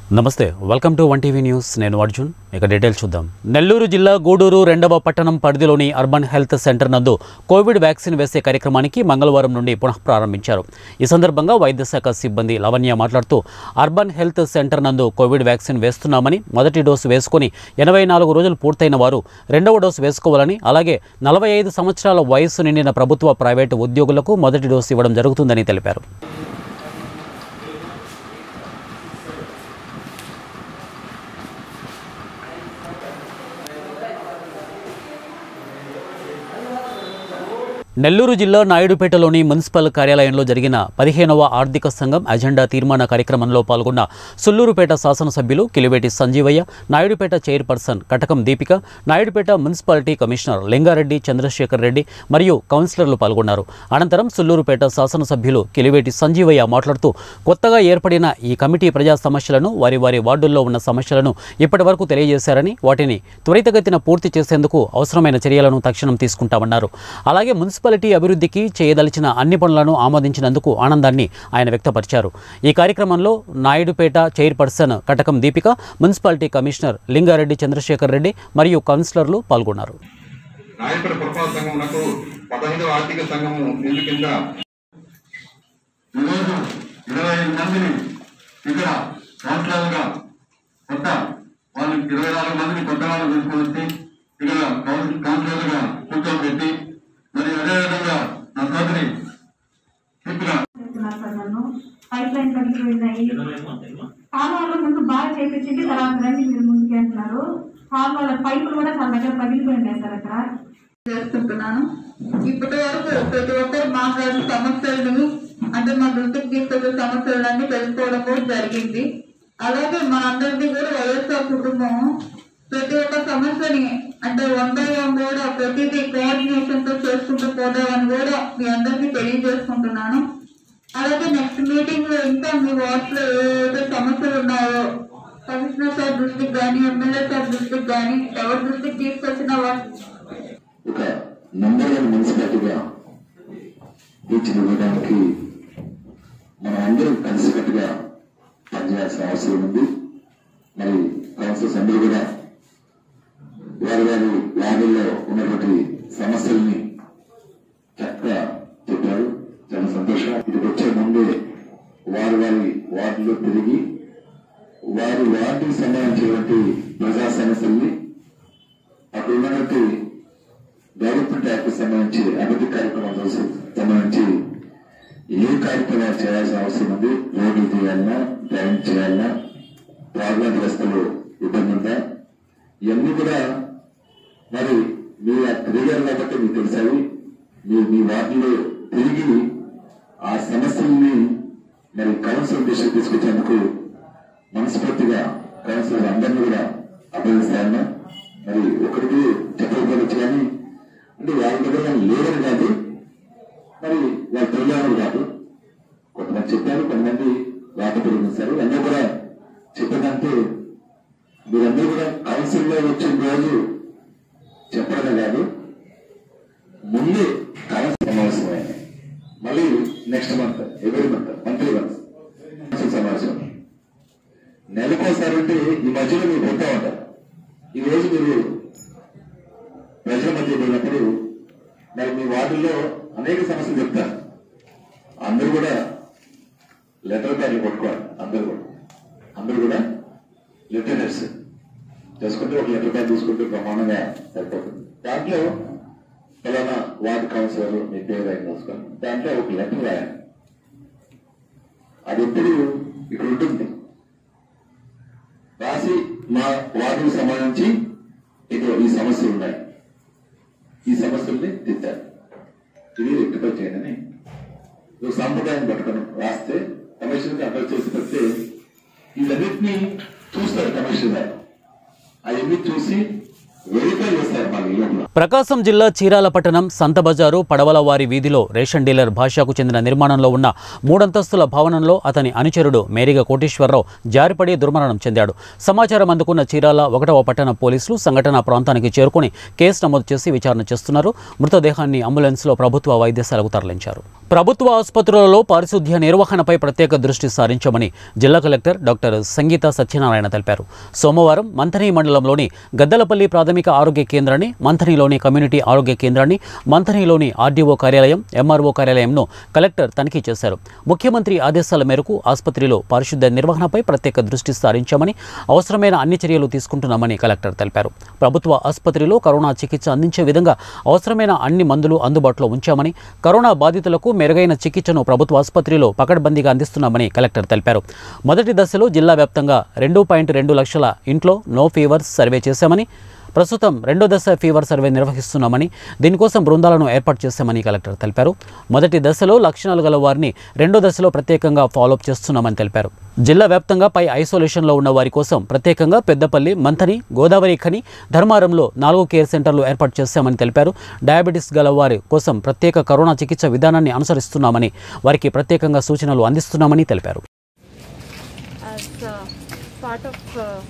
నమస్తే welcome to one TV news నేను అర్జున్ ఇక డీటెయిల్స్ చూద్దాం నెల్లూరు జిల్లా గూడూరు రెండవ పట్టణం పరిధిలోని అర్బన్ హెల్త్ సెంటర్ నందు కోవిడ్ వ్యాక్సిన్ వేసే కార్యక్రమానికి మంగళవారం నుండి పునః ప్రారంభించారు ఈ సందర్భంగా వైద్య శాఖ సిబ్బంది లవణ్య మాట్లాడుతూ అర్బన్ హెల్త్ సెంటర్ నందు కోవిడ్ వ్యాక్సిన్ వేస్తున్నామని మొదటి డోసు వేసుకొని ఎనభై నాలుగు రోజులు పూర్తయిన వారు రెండవ డోసు వేసుకోవాలని అలాగే నలభై ఐదు సంవత్సరాల వయస్సు నిండిన ప్రభుత్వ ప్రైవేటు ఉద్యోగులకు మొదటి డోసు ఇవ్వడం జరుగుతుందని తెలిపారు నెల్లూరు జిల్లా నాయుడుపేటలోని మున్సిపల్ కార్యాలయంలో జరిగిన పదిహేనవ ఆర్థిక సంఘం అజెండా తీర్మాన కార్యక్రమంలో పాల్గొన్న సుల్లూరుపేట శాసనసభ్యులు Kiliveti Sanjeevaiah Naidupeta chairperson Katakam Deepika Naidupeta municipality commissioner Lingareddy Chandrasekhar Reddy మరియు కౌన్సిలర్లు పాల్గొన్నారు అనంతరం సుల్లూరుపేట శాసనసభ్యులు కిలివేటి సంజీవయ్య మాట్లాడుతూ కొత్తగా ఏర్పడిన ఈ కమిటీ ప్రజా సమస్యలను వారి వారి వార్డుల్లో ఉన్న సమస్యలను ఇప్పటి వరకు తెలియజేశారని వాటిని త్వరితగతిన పూర్తి చేసేందుకు అవసరమైన చర్యలను తక్షణం తీసుకుంటామన్నారు అలాగే మున్సిపాలిటీ అభివృద్ధికి చేయదలిచిన అన్ని పనులను ఆమోదించినందుకు ఆనందాన్ని ఆయన వ్యక్తపరిచారు ఈ కార్యక్రమంలో Naidupeta chairperson Katakam Deepika municipality commissioner Lingareddy Chandrasekhar Reddy మరియు కౌన్సిలర్లు పాల్గొన్నారు నాయకుల పురపాలక సంఘమునకు పదహైదవ ఆర్థిక సంఘము నిధుల కింద ఈరోజు ఇరవై ఐదు మందిని ఇక్కడ కౌన్సిలర్గా కొత్త వాళ్ళు ఇరవై నాలుగు మందిని కొత్త వాళ్ళు తీసుకొని వచ్చి ఇక్కడ కౌన్సిల్ కౌన్సిలర్గా కూర్చోబెట్టి మరి అదేవిధంగా నా సోదరి చెప్పిన చేస్తున్నారు సార్ నన్ను పైప్ లైన్ పడిపోయినాయి కాలువలో ముందు బాగా చేపించింది తర్వాత రండి మీరు ముందుకు వెళ్తున్నారు కాలువల పైపులు కూడా చాలా దగ్గర పగిలిపోయినాయి సార్ అక్కడ చేసుకుంటున్నాను ఇప్పటి వరకు ప్రతి ఒక్కరు మాట్లాడిన సమస్యలను అంటే మా దృష్టికి తీసుకొచ్చే సమస్యలన్నీ తెలుసుకోవడం కూడా జరిగింది అలాగే మా అందరిది కూడా వైఎస్ఆర్ కుటుంబం ప్రతి ఒక్క సమస్యని అంటే వన్ బై వన్ కూడా ప్రతిదీ కోఆర్డినేషన్ తో చేసుకుంటూ పోతామని కూడా మీ అందరికీ తెలియజేసుకుంటున్నాను అలాగే నెక్స్ట్ మీటింగ్ లో ఇంకా మీ వార్డ్ లో ఏవైతే సమస్యలు ఉన్నాయో కమిషనర్ సార్ దృష్టికి కానీ ఎమ్మెల్యే సార్ దృష్టికి కానీ ఎవరి దృష్టికి తీసుకొచ్చినా వాటి ఒక నంబర్ వన్ మున్సిపాలిటీగా తీర్చిదిద్దడానికి మనం అందరం కలిసికట్టుగా పనిచేయాల్సిన అవసరం ఉంది మరి కౌన్సిల్ సభ్యులు కూడా వారి వారి వార్డుల్లో ఉన్నటువంటి సమస్యల్ని చక్కగా చెప్పారు చాలా సంతోషం ఇది వచ్చే ముందే వారి వారి వార్డులో తిరిగి వారి వార్డుకి సంబంధించినటువంటి ప్రజా సమస్యల్ని అక్కడ ఉన్నటువంటి డెవలప్మెంట్ యాక్ట్ సంబంధించి అభివృద్ధి కార్యక్రమాలకు సంబంధించి ఏ కార్యక్రమాలు చేయాల్సిన అవసరం ఉంది రోడ్లు తీయాలన్నా డ్రైన్ చేయాలన్నా ప్రాబ్లం వ్యవస్థలో ఇబ్బంది ఉందా ఇవన్నీ కూడా మరి మీ తిరిగారు కాబట్టి మీకు తెలిసాయి మీరు మీ వార్డులో తిరిగి ఆ సమస్యల్ని మరి కౌన్సిల్ దృష్టికి తీసుకొచ్చేందుకు మనస్ఫూర్తిగా కౌన్సిలర్ అందరినీ కూడా అభినందిస్తాను మరి ఒకరికి చెప్పకపోవచ్చు కానీ అంటే వాళ్ళ దగ్గర లేదని కాదు మరి వాళ్ళ తెలియని కాదు కొంతమంది చెప్పారు కొంతమంది రాకపోయిస్తారు అందరూ కూడా చెప్పదంటే మీరందరూ కూడా కౌన్సిల్లో వచ్చిన రోజు చెప్పడమే కాదు ముందే కౌన్సిల్ సమావేశమైంది మళ్ళీ నెక్స్ట్ మంత్ ఎవరి మంత్ మంత్లీ మంత్ కౌన్సిల్ సమావేశం నెలకోసారి అంటే ఈ మధ్యలో మీరు పోతా ఉంటారు ఈ రోజు మీరు ప్రజల మధ్య పోయినప్పుడు మరి మీ వార్డుల్లో అనేక సమస్యలు చెప్తారు అందరూ కూడా లెటర్ ప్యాడ్లు కొట్టుకోవాలి అందరూ కూడా అందరూ కూడా లెటర్ హెడ్స్ చేసుకుంటే ఒక లెటర్ ప్యాడ్ తీసుకుంటే ప్రమాణంగా సరిపోతుంది దాంట్లో ఫలానా వార్డు కౌన్సిలర్ మీ పేరు ఆయన రాసుకొని దాంట్లో ఒక లెటర్ రాయాలి అది ఎప్పుడు ఇక్కడ ఉంటుంది రాసి మా వార్డుకు సంబంధించి ఇదిగో ఈ సమస్యలు ఉన్నాయి ఈ సమస్యల్ని తెచ్చారు ఇది రెక్టిఫై చేయనని ఒక సాంప్రదాయం పట్టుకొని రాస్తే కమిషన్కి అడ్రస్ చేసి పెడితే వీళ్ళన్నింటినీ చూస్తారు కమిషన్ గారు అవన్నీ చూసి వెరిఫై చేస్తారు మా ఇళ్ళలో ప్రకాశం జిల్లా చీరాల పట్టణం సంతబజారు పడవలవారి వీధిలో రేషన్ డీలర్ భాషకు చెందిన నిర్మాణంలో ఉన్న మూడంతస్తుల భవనంలో అతని అనుచరుడు మేరిగ కోటేశ్వరరావు జారిపడి దుర్మరణం చెందాడు సమాచారం అందుకున్న చీరాల ఒకటవ పట్టణ పోలీసులు సంఘటనా ప్రాంతానికి చేరుకుని కేసు నమోదు చేసి విచారణ చేస్తున్నారు మృతదేహాన్ని అంబులెన్స్లో ప్రభుత్వ వైద్యశాలకు తరలించారు ప్రభుత్వ ఆసుపత్రులలో పారిశుద్ధ్య నిర్వహణపై ప్రత్యేక దృష్టి సారించమని జిల్లా కలెక్టర్ డాక్టర్ సంగీత సత్యనారాయణ తెలిపారు సోమవారం మంథని మండలంలోని గద్దలపల్లి ప్రాథమిక ఆరోగ్య కేంద్రాన్ని మంథనిలోని కమ్యూనిటీ ఆరోగ్య కేంద్రాన్ని మంథనిలోని ఆర్డీఓ కార్యాలయం ఎంఆర్ఓ కార్యాలయంను కలెక్టర్ తనిఖీ చేశారు ముఖ్యమంత్రి ఆదేశాల మేరకు ఆసుపత్రిలో పారిశుద్ధ్య నిర్వహణపై ప్రత్యేక దృష్టి సారించామని అవసరమైన అన్ని చర్యలు తీసుకుంటున్నామని కలెక్టర్ తెలిపారు ప్రభుత్వ ఆసుపత్రిలో కరోనా చికిత్స అందించే విధంగా అవసరమైన అన్ని మందులు అందుబాటులో ఉంచామని కరోనా బాధితులకు మెరుగైన చికిత్సను ప్రభుత్వ ఆసుపత్రిలో పకడ్బందీగా అందిస్తున్నామని కలెక్టర్ తెలిపారు మొదటి దశలో జిల్లా వ్యాప్తంగా రెండు పాయింట్ రెండు లక్షల ఇంట్లో నో ఫీవర్స్ సర్వే చేశామని ప్రస్తుతం రెండో దశ ఫీవర్ సర్వే నిర్వహిస్తున్నామని దీనికోసం బృందాలను ఏర్పాటు చేశామని కలెక్టర్ తెలిపారు మొదటి దశలో లక్షణాలు గల వారిని రెండో దశలో ప్రత్యేకంగా ఫాలోఅప్ చేస్తున్నామని తెలిపారు జిల్లా వ్యాప్తంగా పై ఐసోలేషన్లో ఉన్న వారి కోసం ప్రత్యేకంగా పెద్దపల్లి మంథని గోదావరి ఖని ధర్మారంలో నాలుగు కేర్ సెంటర్లు ఏర్పాటు చేశామని తెలిపారు డయాబెటీస్ గల వారి కోసం ప్రత్యేక కరోనా చికిత్స విధానాన్ని అనుసరిస్తున్నామని వారికి ప్రత్యేకంగా సూచనలు అందిస్తున్నామని తెలిపారు as uh, part of uh,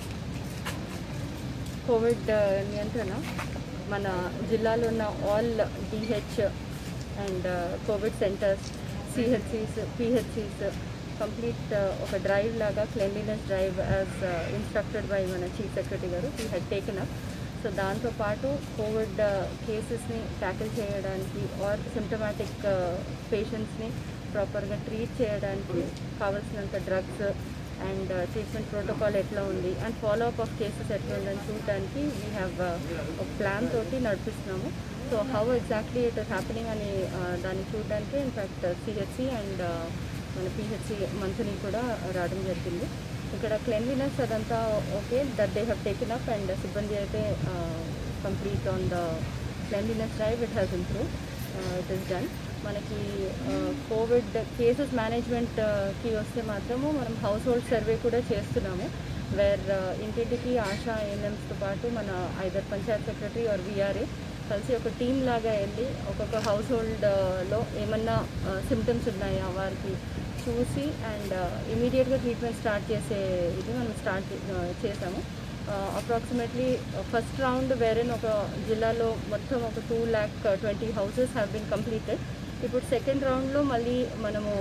Covid నియంత్రణ మన జిల్లాలో ఉన్న all DH and Covid centres సిహెచ్సిస్ పిహెచ్సిస్ కంప్లీట్ ఒక డ్రైవ్ లాగా cleanliness drive as instructed by మన చీఫ్ సెక్రటరీ గారు he had taken up so దాంతోపాటు కోవిడ్ కేసెస్ని ట్యాకిల్ చేయడానికి ఆర్ సిమ్టమాటిక్ పేషెంట్స్ని ప్రాపర్గా ట్రీట్ చేయడానికి కావాల్సినంత డ్రగ్స్ అండ్ ట్రీట్మెంట్ ప్రోటోకాల్ ఎట్లా ఉంది and follow up of cases ఎట్లా ఉందని చూడడానికి వీ హ్యావ్ ఒక ప్లాన్ తోటి నడిపిస్తున్నాము so how exactly it is happening అని uh, దాన్ని చూడడానికి ఇన్ఫ్యాక్ట్ సిహెచ్సి అండ్ మన పిహెచ్సి మంత్ని కూడా రావడం జరిగింది ఇక్కడ క్లెన్లీనెస్ అదంతా okay that they have taken up and సిబ్బంది అయితే complete on the cleanliness drive it has improve it is done మనకి కోవిడ్ కేసెస్ మేనేజ్మెంట్కి వస్తే మాత్రము మనం హౌస్ హోల్డ్ సర్వే కూడా చేస్తున్నాము వేర్ ఇంటింటికి ఆశా ఏఎన్ఎంస్తో పాటు మన either panchayat secretary or VRA కలిసి ఒక టీం లాగా వెళ్ళి ఒక్కొక్క హౌస్ హోల్డ్లో ఏమన్నా సిమ్టమ్స్ ఉన్నాయా వారికి చూసి అండ్ ఇమీడియట్గా ట్రీట్మెంట్ స్టార్ట్ చేసే ఇది మనం స్టార్ట్ చేసాము అప్రాక్సిమేట్లీ ఫస్ట్ రౌండ్ వేరేన్ ఒక జిల్లాలో మొత్తం ఒక two lakh twenty houses have been completed ఇప్పుడు సెకండ్ రౌండ్లో మళ్ళీ మనము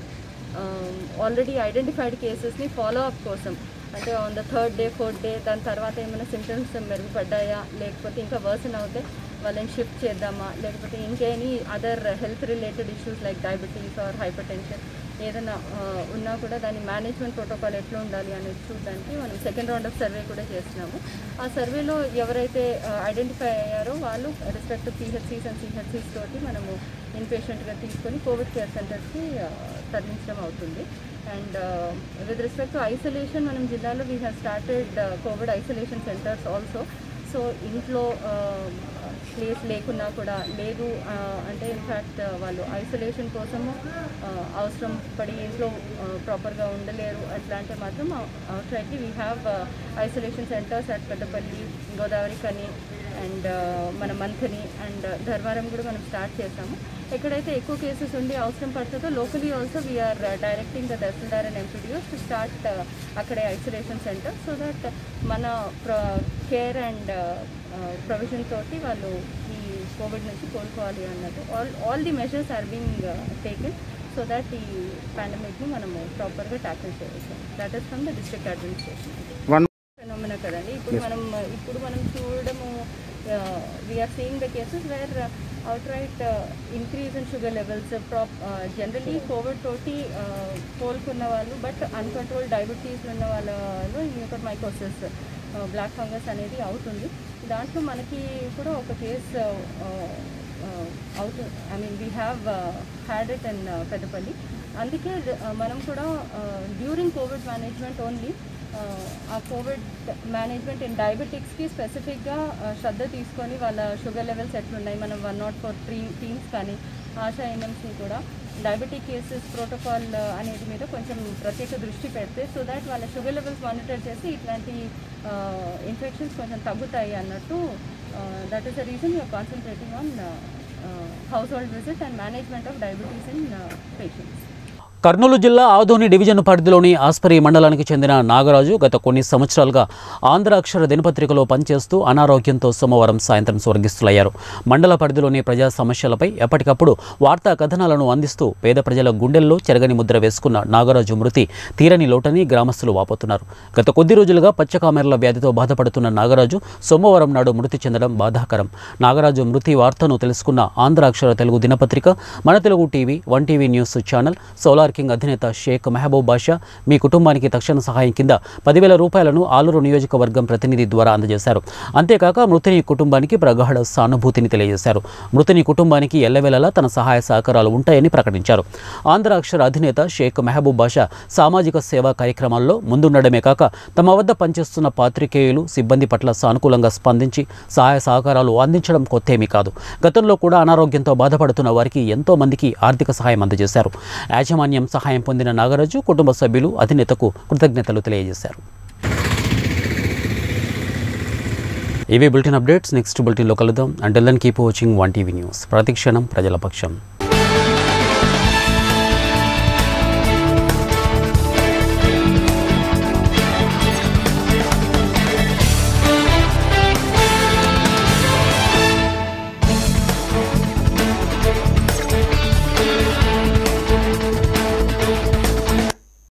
ఆల్రెడీ ఐడెంటిఫైడ్ కేసెస్ని ఫాలో అప్ కోసం అంటే on the third day fourth day దాని తర్వాత ఏమైనా సిమ్టమ్స్ మెరుగుపడ్డాయా లేకపోతే ఇంకా వర్సన్ అవుతే వాళ్ళని షిఫ్ట్ చేద్దామా లేకపోతే ఇంకేనీ other health related issues like diabetes or hypertension ఏదైనా ఆ, ఉన్నా కూడా దాని మేనేజ్మెంట్ ప్రోటోకాల్ ఎట్లా ఉండాలి అనేది చూడడానికి మనం సెకండ్ రౌండ్ ఆఫ్ సర్వే కూడా చేస్తున్నాము ఆ సర్వేలో ఎవరైతే ఐడెంటిఫై అయ్యారో వాళ్ళు రెస్పెక్ట్ పిహెచ్సిస్ అండ్ సిహెచ్సిస్ తోటి మనము ఇన్పేషెంట్గా తీసుకొని కోవిడ్ కేర్ సెంటర్స్కి తరలించడం అవుతుంది and with respect to isolation మనం జిల్లాలో we have started Covid isolation centres also so ఇంట్లో ప్లేస్ లేకున్నా కూడా లేదు ఆ, అంటే ఇన్ఫ్యాక్ట్ వాళ్ళు ఐసోలేషన్ కోసము ఆ, అవసరం పడి ఇంట్లో ప్రాపర్గా ఉండలేరు అట్లా అంటే మాత్రం out rightly we have isolation centres at Peddapalli Godavari కని అండ్ మన మంథని అండ్ ధర్మారం కూడా మనం స్టార్ట్ చేసాము ఎక్కడైతే ఎక్కువ కేసెస్ ఉండి అవసరం పడుతుందో locally also we're directing the tahsildar and MPDOs to start అక్కడే ఐసోలేషన్ సెంటర్ సో దట్ మన కేర్ అండ్ ప్రొవిజన్ తోటి వాళ్ళు ఈ కోవిడ్ నుంచి కోలుకోవాలి అన్నట్టు all all the measures are being taken so that ఈ పాండమిక్ని మనము ప్రాపర్గా ట్యాకిల్ చేయవచ్చు that is from the district administration phenomena కదండి ఇప్పుడు మనం ఇప్పుడు మనం చూడడము we're seeing the cases where out right increase in sugar levels ప్రాప్ generally Covid తోటి uh, కోలుకున్న వాళ్ళు బట్ అన్కంట్రోల్ డయాబెటీస్ ఉన్న వాళ్ళలో ఇంకొక మైకోసిస్ బ్లాక్ ఫంగస్ అనేది అవుతుంది దాంట్లో మనకి కూడా ఒక case out I mean we have had it and Peddapalli అందుకే uh, మనం కూడా డ్యూరింగ్ కోవిడ్ మేనేజ్మెంట్ ఓన్లీ ఆ కోవిడ్ మేనేజ్మెంట్ ఇన్ డయాబెటిక్స్కి స్పెసిఫిక్గా శ్రద్ధ తీసుకొని వాళ్ళ షుగర్ లెవెల్స్ ఎట్లున్నాయి మనం one not four three teams కానీ ఆశా ఎన్ఎంస్ని కూడా డయాబెటిక్ కేసెస్ ప్రోటోకాల్ అనేది మీద కొంచెం ప్రత్యేక దృష్టి పెడితే సో దాట్ వాళ్ళ షుగర్ లెవెల్స్ మానిటర్ చేసి ఇట్లాంటి ఇన్ఫెక్షన్స్ కొంచెం తగ్గుతాయి అన్నట్టు that is the reason you are concentrating on household visit and management of diabetes in patients Kurnool జిల్లా ఆదోని డివిజన్ పరిధిలోని ఆస్పరి మండలానికి చెందిన నాగరాజు గత కొన్ని సంవత్సరాలుగా ఆంధ్ర అక్షర దినపత్రికలో పనిచేస్తూ అనారోగ్యంతో సోమవారం సాయంత్రం స్వర్గిస్తులయ్యారు మండల పరిధిలోని ప్రజా సమస్యలపై ఎప్పటికప్పుడు వార్తా కథనాలను అందిస్తూ పేద ప్రజల గుండెల్లో చెరగని ముద్ర వేసుకున్న నాగరాజు మృతి తీరని లోటని గ్రామస్తులు వాపోతున్నారు గత కొద్ది రోజులుగా పచ్చకామెరల వ్యాధితో బాధపడుతున్న నాగరాజు సోమవారం నాడు మృతి చెందడం బాధాకరం నాగరాజు మృతి వార్తను తెలుసుకున్న ఆంధ్ర అక్షర తెలుగు దినపత్రిక మన Telugu TV one TV news channel solar king అధినేత షేక్ మెహబూబ్ బాషా మీ కుటుంబానికి తక్షణ సహాయం కింద పదివేల రూపాయలను ఆలూరు నియోజకవర్గం ప్రతినిధి ద్వారా అందజేశారు అంతేకాక మృతుని కుటుంబానికి ప్రగాఢ సానుభూతిని తెలియజేశారు మృతుని కుటుంబానికి ఎల్లవేళలా తన సహాయ సహకారాలు ఉంటాయని ప్రకటించారు ఆంధ్ర అక్షర అధినేత షేక్ మెహబూబ్ బాషా సామాజిక సేవా కార్యక్రమాల్లో ముందుండడమే కాక తమ వద్ద పనిచేస్తున్న పాత్రికేయులు సిబ్బంది పట్ల సానుకూలంగా స్పందించి సహాయ సహకారాలు అందించడం కొత్తేమీ కాదు గతంలో కూడా అనారోగ్యంతో బాధపడుతున్న వారికి ఎంతో మందికి ఆర్థిక సహాయం అందజేశారు యాజమాన్యం సహాయం పొందిన నాగరాజు కుటుంబ సభ్యులు అధినేతకు కృతజ్ఞతలు తెలియజేశారు ఇవి బులెటిన్ అప్డేట్స్ నెక్స్ట్ బులెటిన్లో కలుద్దాం and then keep watching one TV news ప్రతిక్షణం ప్రజల పక్షం